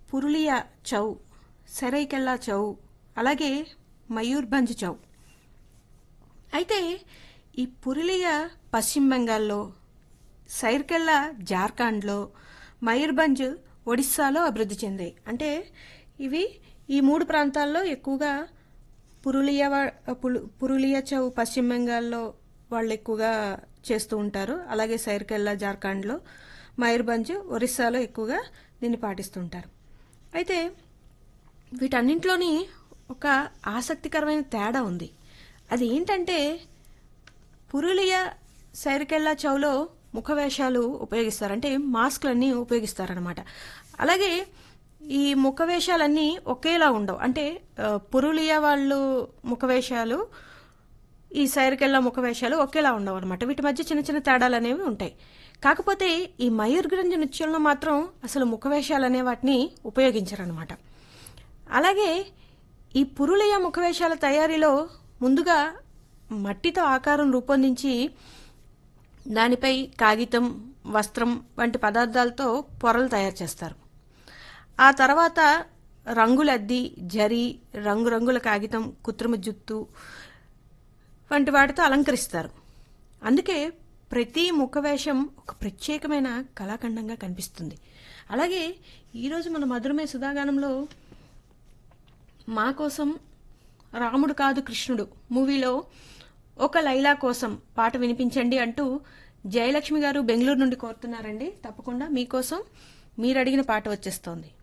పురులియా చౌ సెరైకెల్లా చౌ అలాగే మయూర్భంజ్ చౌ అయితే ఈ పురులియా పశ్చిమ బెంగాల్లో సైర్కెల్లా జార్ఖండ్లో మయూర్భంజ్ ఒడిస్సాలో అభివృద్ధి చెందాయి అంటే ఇవి ఈ మూడు ప్రాంతాల్లో ఎక్కువగా పురులియా వా- పులు- పురులియా చౌ పశ్చిమ బెంగాల్లో వాళ్ళు ఎక్కువగా చేస్తూ ఉంటారు అలాగే సైర్కెల్లా జార్ఖండ్లో మయూర్భంజ్ ఒరిస్సాలో ఎక్కువగా దీన్ని పాటిస్తుంటారు అయితే వీటన్నింటిలోని ఒక ఆసక్తికరమైన తేడా ఉంది అది ఏంటంటే పురులియా సైరికెల్లా చౌలో ముఖవేషాలు ఉపయోగిస్తారు అంటే మాస్క్లన్నీ ఉపయోగిస్తారనమాట అలాగే ఈ ముఖవేషాలన్నీ ఒకేలా ఉండవు అంటే ఆ, పురులియా వాళ్ళు ముఖవేషాలు ఈ సైరికెల్లా ముఖవేషాలు ఒకేలా ఉండవు అనమాట వీటి మధ్య చిన్న చిన్న తేడాలు అనేవి ఉంటాయి కాకపోతే ఈ మయూర్గ్రంజ్ నృత్యంలో మాత్రం అసలు ముఖవేషాలు అనే వాటిని ఉపయోగించరనమాట అలాగే ఈ పురులయ ముఖవేషాల తయారీలో ముందుగా మట్టితో ఆకారం రూపొందించి దానిపై కాగితం వస్త్రం వంటి పదార్థాలతో పొరలు తయారు చేస్తారు ఆ తర్వాత రంగులద్ది జరి రంగురంగుల కాగితం కృత్రిమ జుత్తు వంటి వాటితో అలంకరిస్తారు అందుకే ప్రతి ముఖవేషం ఒక ప్రత్యేకమైన కళాఖండంగా కనిపిస్తుంది అలాగే ఈరోజు మన మధురమే సుధాగానంలో మా కోసం రాముడు కాదు కృష్ణుడు మూవీలో ఒక లైలా కోసం పాట వినిపించండి అంటూ జయలక్ష్మి గారు బెంగళూరు నుండి కోరుతున్నారండి తప్పకుండా మీకోసం మీరు అడిగిన పాట వచ్చేస్తోంది